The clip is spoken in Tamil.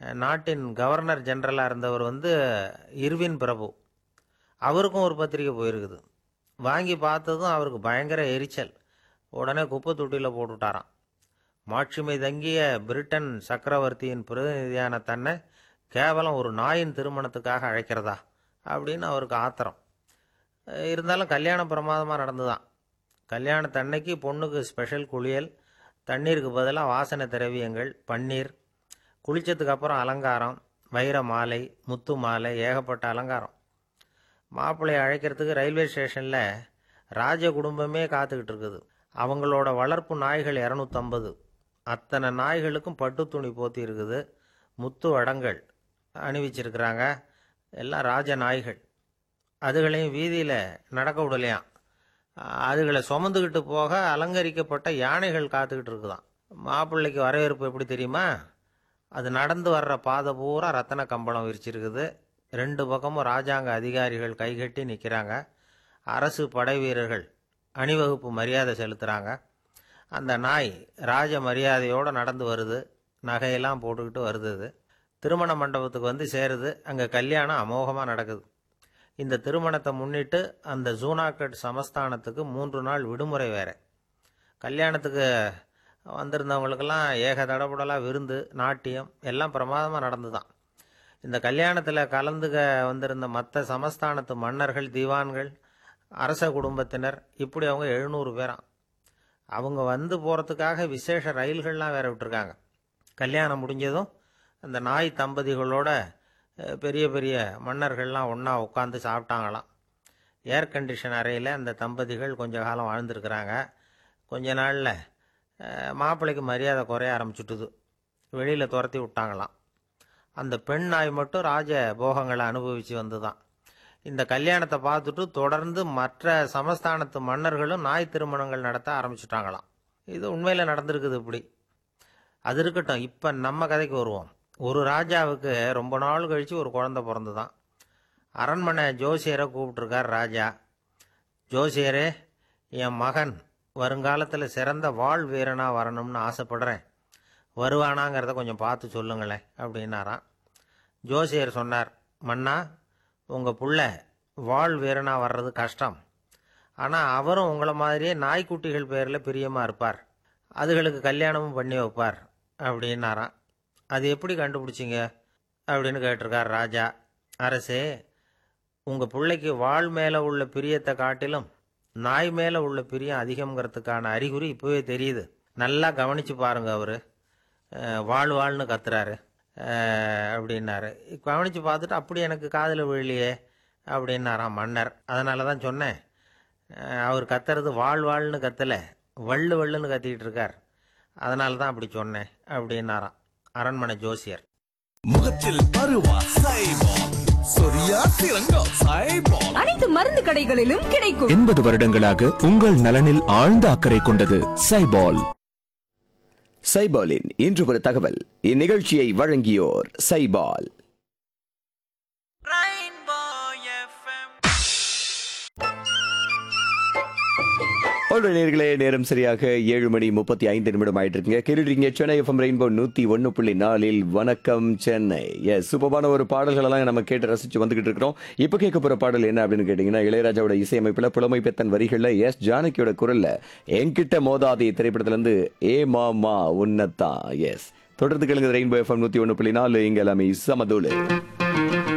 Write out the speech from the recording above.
அஹ், நாட்டின் கவர்னர் ஜெனரலாக இருந்தவர் வந்து இர்வின் பிரபு அவருக்கும் ஒரு பத்திரிக்கை போயிருக்குது வாங்கி பார்த்ததும் அவருக்கு பயங்கர எரிச்சல் உடனே குப்பை தொட்டியில் போட்டுவிட்டாராம் மாட்சிமை தங்கிய பிரிட்டன் சக்கரவர்த்தியின் பிரதிநிதியான தன்னை கேவலம் ஒரு நாயின் திருமணத்துக்காக அழைக்கிறதா அப்படின்னு அவருக்கு ஆத்திரம் அஹ் இருந்தாலும் கல்யாணம் பிரமாதமாக நடந்துதான் கல்யாணத்தன்னைக்கு பொண்ணுக்கு ஸ்பெஷல் குளியல் தண்ணீருக்கு பதிலாக வாசனை திரவியங்கள் பன்னீர் குளிச்சதுக்கு அப்புறம் அலங்காரம் வைர மாலை முத்து மாலை ஏகப்பட்ட அலங்காரம் மாப்பிள்ளையை அழைக்கிறதுக்கு ரயில்வே ஸ்டேஷனில் ராஜ குடும்பமே காத்துக்கிட்டு இருக்குது அவங்களோட வளர்ப்பு நாய்கள் இரநூத்தம்பது அத்தனை நாய்களுக்கும் பட்டு துணி போத்தி இருக்குது முத்து வடங்கள் அணிவிச்சிருக்கிறாங்க எல்லாம் ராஜ நாய்கள் அதுகளையும் வீதியில் நடக்க விடலையாம் அதுகளை சுமந்துக்கிட்டு போக அலங்கரிக்கப்பட்ட யானைகள் காத்துக்கிட்டு இருக்குதாம் மாப்பிள்ளைக்கு வரவேற்பு எப்படி தெரியுமா அது நடந்து வர்ற பாதை பூரா ரத்தன கம்பளம் விரிச்சிருக்குது ரெண்டு பக்கமும் ராஜாங்க அதிகாரிகள் கைகட்டி நிற்கிறாங்க அரசு படை வீரர்கள் அணிவகுப்பு மரியாதை செலுத்துகிறாங்க அந்த நாய் ராஜ மரியாதையோடு நடந்து வருது நகையெல்லாம் போட்டுக்கிட்டு வருது அது. திருமண மண்டபத்துக்கு வந்து சேருது அங்கே கல்யாணம் அமோகமாக நடக்குது இந்த திருமணத்தை முன்னிட்டு அந்த ஜூனாக்கட் சமஸ்தானத்துக்கு மூன்று நாள் விடுமுறை வேற கல்யாணத்துக்கு வந்திருந்தவங்களுக்கெல்லாம் ஏக தடபுடலாக விருந்து நாட்டியம் எல்லாம் பிரமாதமாக நடந்துதான் இந்த கல்யாணத்தில் கலந்துக்க வந்திருந்த மற்ற சமஸ்தானத்து மன்னர்கள் திவான்கள் அரச குடும்பத்தினர் இப்படி அவங்க எழுநூறு பேராம் அவங்க வந்து போகிறதுக்காக விசேஷ ரயில்கள்லாம் வேற விட்டுருக்காங்க கல்யாணம் முடிஞ்சதும் அந்த நாய் தம்பதிகளோட அஹ், பெரிய பெரிய மன்னர்கள்லாம் ஒன்றா உட்காந்து சாப்பிட்டாங்களாம் ஏர் கண்டிஷன் அறையில் அந்த தம்பதிகள் கொஞ்ச காலம் வாழ்ந்துருக்குறாங்க கொஞ்ச நாளில் மாப்பிள்ளைக்கு மரியாதை குறைய ஆரம்பிச்சுட்டுது வெளியில் துரத்தி விட்டாங்களாம் அந்த பெண் நாய் மட்டும் ராஜ போகங்களை அனுபவித்து வந்துதான் இந்த கல்யாணத்தை பார்த்துட்டு தொடர்ந்து மற்ற சமஸ்தானத்து மன்னர்களும் நாய் திருமணங்கள் நடத்த ஆரம்பிச்சிட்டாங்களாம் இது உண்மையில் நடந்திருக்குது இப்படி அது இருக்கட்டும் இப்போ நம்ம கதைக்கு வருவோம் ஒரு ராஜாவுக்கு ரொம்ப நாள் கழித்து ஒரு குழந்தை பிறந்துதான் அரண்மனை ஜோசியரை கூப்பிட்ருக்கார் ராஜா ஜோசியரே என் மகன் வருங்காலத்தில் சிறந்த வாழ் வீரனாக வரணும்னு ஆசைப்படுறேன் வருவானாங்கிறத கொஞ்சம் பார்த்து சொல்லுங்களேன் அப்படின்னாராம் ஜோசியர் சொன்னார் மன்னா உங்கள் புள்ள வாழ் வீரனாக வர்றது கஷ்டம் ஆனால் அவரும் உங்களை மாதிரியே நாய்க்குட்டிகள் பேரில் பிரியமாக இருப்பார் அதுகளுக்கு கல்யாணமும் பண்ணி வைப்பார் அப்படின்னாராம் அது எப்படி கண்டுபிடிச்சிங்க அப்படின்னு கேட்டிருக்கார் ராஜா அரசே உங்கள் பிள்ளைக்கு வாழ் மேலே உள்ள பிரியத்தை காட்டிலும் நாய் மேலே உள்ள பிரியம் அதிகம்ங்கிறதுக்கான அறிகுறி இப்போவே தெரியுது நல்லா கவனித்து பாருங்க அவர் வாழ் வாழ்னு கத்துறாரு அஹ், அப்படின்னாரு கவனித்து பார்த்துட்டு அப்படி எனக்கு காதில் விழலையே அப்படின்னாராம் மன்னர் அதனால தான் சொன்னேன் அஹ், அவர் கத்துறது வாழ் வாழ்னு கத்தலை வள்ளு வள்ளுன்னு கத்திக்கிட்டு இருக்கார் அதனால தான் அப்படி சொன்னேன் அப்படின்னாராம் அரண்மனை ஜோசியர் முகத்தில் பருவா சைபால் சொரியா சிறங்கா சைபால் அனைத்து மருந்து கடைகளிலும் கிடைக்கும் எண்பது வருடங்களாக உங்கள் நலனில் ஆழ்ந்த அக்கறை கொண்டது சைபால் சைபாலின் இன்று ஒரு தகவல் இந்நிகழ்ச்சியை வழங்கியோர் சைபால் ஒன்று நேர்களே நேரம் சரியாக ஏழு மணி முப்பத்தி ஐந்து நிமிடம் ஆயிட்டு இருக்குங்க கேட்டுருக்கீங்க சென்னை எஃப்எம் ரெயின்போ நூத்தி ஒன்னு புள்ளி நாலில் வணக்கம் சென்னை எஸ் சூப்பரான ஒரு பாடல்கள் எல்லாம் நம்ம கேட்டு ரசிச்சு வந்துகிட்டு இருக்கிறோம் இப்போ கேட்க போற பாடல் என்ன அப்படின்னு கேட்டீங்கன்னா இளையராஜாவோட இசையமைப்புல புலமை பெத்தன் வரிகள்ல எஸ் ஜானகியோட குரல்ல என்கிட்ட மோதாதி திரைப்படத்துல இருந்து ஏ மாமா உன்னத்தான் எஸ் தொடர்ந்து கேளுங்க ரெயின்போ எஃப்எம் நூத்தி ஒன்னு புள்ளி நாலு இங்க எல்லாமே சமதூளு